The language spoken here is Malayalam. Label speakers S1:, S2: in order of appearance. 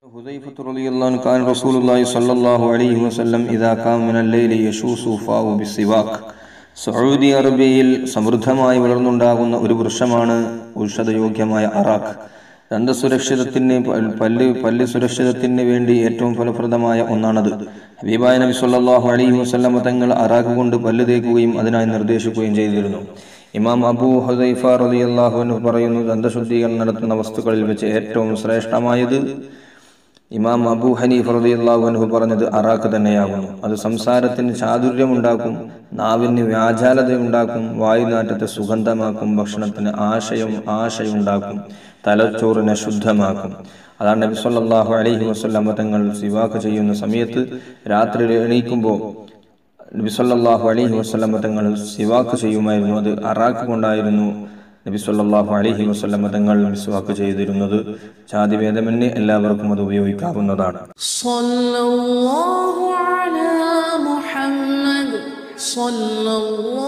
S1: حذيفة رضي الله عنه كان رسول الله صلى الله عليه وسلم إذا قام من الليل يشوس فاه بالسواك സൗദി അറേബ്യയിൽ സമൃദ്ധമായി വളർന്നുണ്ടാകുന്ന ഒരു വൃക്ഷമാണ് ഔഷധയോഗ്യമായ അറാഖ് ദന്ത സുരക്ഷിതത്തിന് പൽ- പല്ല് പല്ല് സുരക്ഷിതത്തിന് വേണ്ടി ഏറ്റവും ഫലപ്രദമായ ഒന്നാണത് ഹബീബായ നബി സല്ലല്ലാഹു അലൈഹി വസല്ലമ തങ്ങൾ അറാഖ് കൊണ്ട് പല്ല് തേക്കുകയും അതിനായി നിർദ്ദേശിക്കുകയും ചെയ്തിരുന്നു ഇമാം അബൂ ഹുദൈഫ റളിയല്ലാഹു അൻഹു പറയുന്നു ദന്തശുദ്ധീകരണം നടത്തുന്ന വസ്തുക്കളിൽ വെച്ച് ഏറ്റവും ശ്രേഷ്ഠമായത് ഇമാം അബൂ ഹനീഫ് റളിയല്ലാഹു അൻഹു പറഞ്ഞത് അറാഖ് തന്നെയാകുന്നു അത് സംസാരത്തിന് ചാതുര്യമുണ്ടാക്കും നാവിന് വ്യാജാലതയുണ്ടാക്കും വായുനാറ്റത്തെ സുഗന്ധമാക്കും ഭക്ഷണത്തിന് ആശയം ആശയുണ്ടാക്കും തലച്ചോറിനെ ശുദ്ധമാക്കും അതാണ് നബി സല്ലല്ലാഹു അലൈഹി വസല്ലം തങ്ങൾ സിവാക്ക് ചെയ്യുന്ന സമയത്ത് രാത്രി എണീക്കുമ്പോൾ നബി സല്ലല്ലാഹു അലൈഹി വസല്ലം തങ്ങൾ സിവാക്ക് ചെയ്യുമായിരുന്നു അത് അറാഖ് കൊണ്ടായിരുന്നു നബി സല്ലല്ലാഹു അലൈഹി വസല്ലം തങ്ങൾ മിസ്വാക്ക് ചെയ്തിരുന്നത് ജാതിഭേദമന്യേ എല്ലാവർക്കും അത് ഉപയോഗിക്കാവുന്നതാണ്
S2: صلى الله على محمد صلى الله